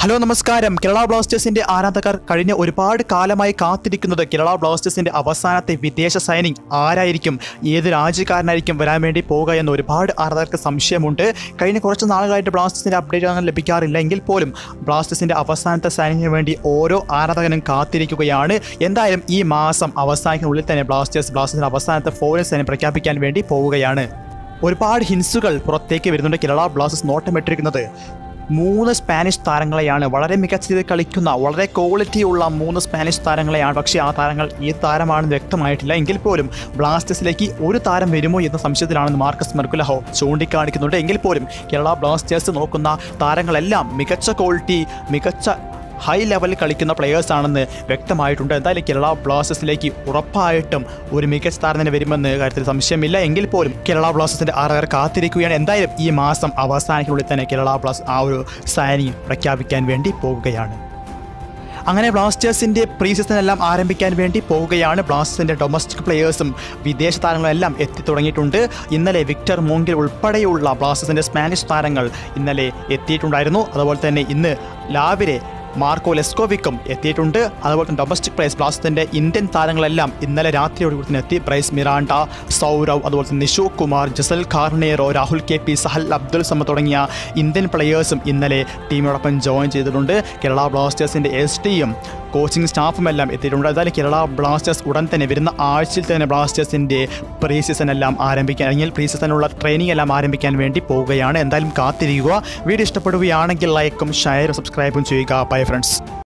hello നമസ്കാരം കേരള ബ്ലാസ്റ്റേഴ്സിന്റെ ആരാധകർ കഴിഞ്ഞ ഒരുപാട് കാലമായി കാത്തിരിക്കുന്നത് കേരള ബ്ലാസ്റ്റേഴ്സിന്റെ അവസാനത്തെ വിദേശ സൈനിങ് ആരായിരിക്കും ഏത് രാജ്യക്കാരനായിരിക്കും വരാൻ വേണ്ടി പോകുക എന്ന് ഒരുപാട് ആരാധകർക്ക് സംശയമുണ്ട് കഴിഞ്ഞ കുറച്ച് നാളുകളായിട്ട് ബ്ലാസ്റ്റേഴ്സിന്റെ അപ്ഡേറ്റ് അങ്ങനെ ലഭിക്കാറില്ല എങ്കിൽ പോലും ബ്ലാസ്റ്റേഴ്സിന്റെ അവസാനത്തെ സൈനിങ്ങിന് വേണ്ടി ഓരോ ആരാധകനും കാത്തിരിക്കുകയാണ് എന്തായാലും ഈ മാസം അവസാനിക്കുന്നുള്ളിൽ തന്നെ ബ്ലാസ്റ്റേഴ്സ് ബ്ലാസ്റ്റേഴ്സിന്റെ അവസാനത്തെ ഫോറിൻ സൈന്യം പ്രഖ്യാപിക്കാൻ വേണ്ടി പോവുകയാണ് ഒരുപാട് ഹിൻസുകൾ പുറത്തേക്ക് വരുന്നുണ്ട് കേരള ബ്ലാസ്റ്റേഴ്സ് നോട്ടമിട്ടിരിക്കുന്നത് മൂന്ന് സ്പാനിഷ് താരങ്ങളെയാണ് വളരെ മികച്ച രീതിയിൽ കളിക്കുന്ന വളരെ ക്വാളിറ്റി ഉള്ള മൂന്ന് സ്പാനിഷ് താരങ്ങളെയാണ് പക്ഷേ ആ താരങ്ങൾ ഏത് താരമാണെന്ന് വ്യക്തമായിട്ടില്ല എങ്കിൽ പോലും ബ്ലാസ്റ്റേഴ്സിലേക്ക് ഒരു താരം വരുമോ എന്ന സംശയത്തിലാണെന്ന് മാർക്കസ് മെർക്കുലഹോ ചൂണ്ടിക്കാണിക്കുന്നുണ്ട് എങ്കിൽ പോലും കേരള ബ്ലാസ്റ്റേഴ്സ് നോക്കുന്ന താരങ്ങളെല്ലാം മികച്ച ക്വാളിറ്റി മികച്ച ഹൈ ലെവലിൽ കളിക്കുന്ന പ്ലെയേഴ്സ് ആണെന്ന് വ്യക്തമായിട്ടുണ്ട് എന്തായാലും കേരള ബ്ലാസ്റ്റേഴ്സിലേക്ക് ഉറപ്പായിട്ടും ഒരു മികച്ച താരം തന്നെ വരുമെന്ന് കാര്യത്തിൽ സംശയമില്ല എങ്കിൽ പോലും കേരള ബ്ലാസ്റ്റേഴ്സിന്റെ ആരാധകർ കാത്തിരിക്കുകയാണ് എന്തായാലും ഈ മാസം അവസാനത്തിനുള്ളിൽ തന്നെ കേരള ബ്ലാസ്റ്റേഴ്സ് ആ ഒരു സൈനിങ് പ്രഖ്യാപിക്കാൻ വേണ്ടി പോവുകയാണ് അങ്ങനെ ബ്ലാസ്റ്റേഴ്സിന്റെ പ്രീ സീസൺ എല്ലാം ആരംഭിക്കാൻ വേണ്ടി പോവുകയാണ് ബ്ലാസ്റ്റേഴ്സിന്റെ ഡൊമസ്റ്റിക് പ്ലെയേഴ്സും വിദേശ താരങ്ങളെല്ലാം എത്തി തുടങ്ങിയിട്ടുണ്ട് ഇന്നലെ വിക്ടർ മോങ്കിൽ ഉൾപ്പെടെയുള്ള ബ്ലാസ്റ്റേഴ്സിന്റെ സ്പാനിഷ് താരങ്ങൾ ഇന്നലെ എത്തിയിട്ടുണ്ടായിരുന്നു അതുപോലെ തന്നെ ഇന്ന് രാവിലെ മാർക്കോ ലെസ്കോവിക്കും എത്തിയിട്ടുണ്ട് അതുപോലെ തന്നെ ഡൊമസ്റ്റിക് പ്ലേസ് ബ്ലാസ്റ്റേഴ്സിന്റെ ഇന്ത്യൻ താരങ്ങളെല്ലാം ഇന്നലെ രാത്രിയോടുകൂടി തന്നെ എത്തി ബ്രൈസ് മിറാണ്ട സൗരവ് അതുപോലെ തന്നെ നിഷു കുമാർ ജസൽ കാർണേറോ രാഹുൽ കെ പി സഹൽ അബ്ദുൽ സമ തുടങ്ങിയ ഇന്ത്യൻ പ്ലെയേഴ്സും ഇന്നലെ ടീമിനോടൊപ്പം ജോയിൻ ചെയ്തിട്ടുണ്ട് കേരള ബ്ലാസ്റ്റേഴ്സിന്റെ എസ് ടിയും കോച്ചിങ് സ്റ്റാഫും എല്ലാം എത്തിയിട്ടുണ്ട് എന്തായാലും കേരള ബ്ലാസ്റ്റേഴ്സ് ഉടൻ തന്നെ വരുന്ന ആഴ്ചയിൽ തന്നെ ബ്ലാസ്റ്റേഴ്സിന്റെ പ്രീ സീസൺ എല്ലാം ആരംഭിക്കാൻ അല്ലെങ്കിൽ പ്രീ സീസണിലുള്ള ട്രെയിനിങ് എല്ലാം ആരംഭിക്കാൻ വേണ്ടി പോവുകയാണ് എന്തായാലും കാത്തിരിക്കുക വീഡിയോ ഇഷ്ടപ്പെടുകയാണെങ്കിൽ ലൈക്കും ഷെയറും സബ്സ്ക്രൈബും ചെയ്യുക ബൈ ഫ്രണ്ട്സ്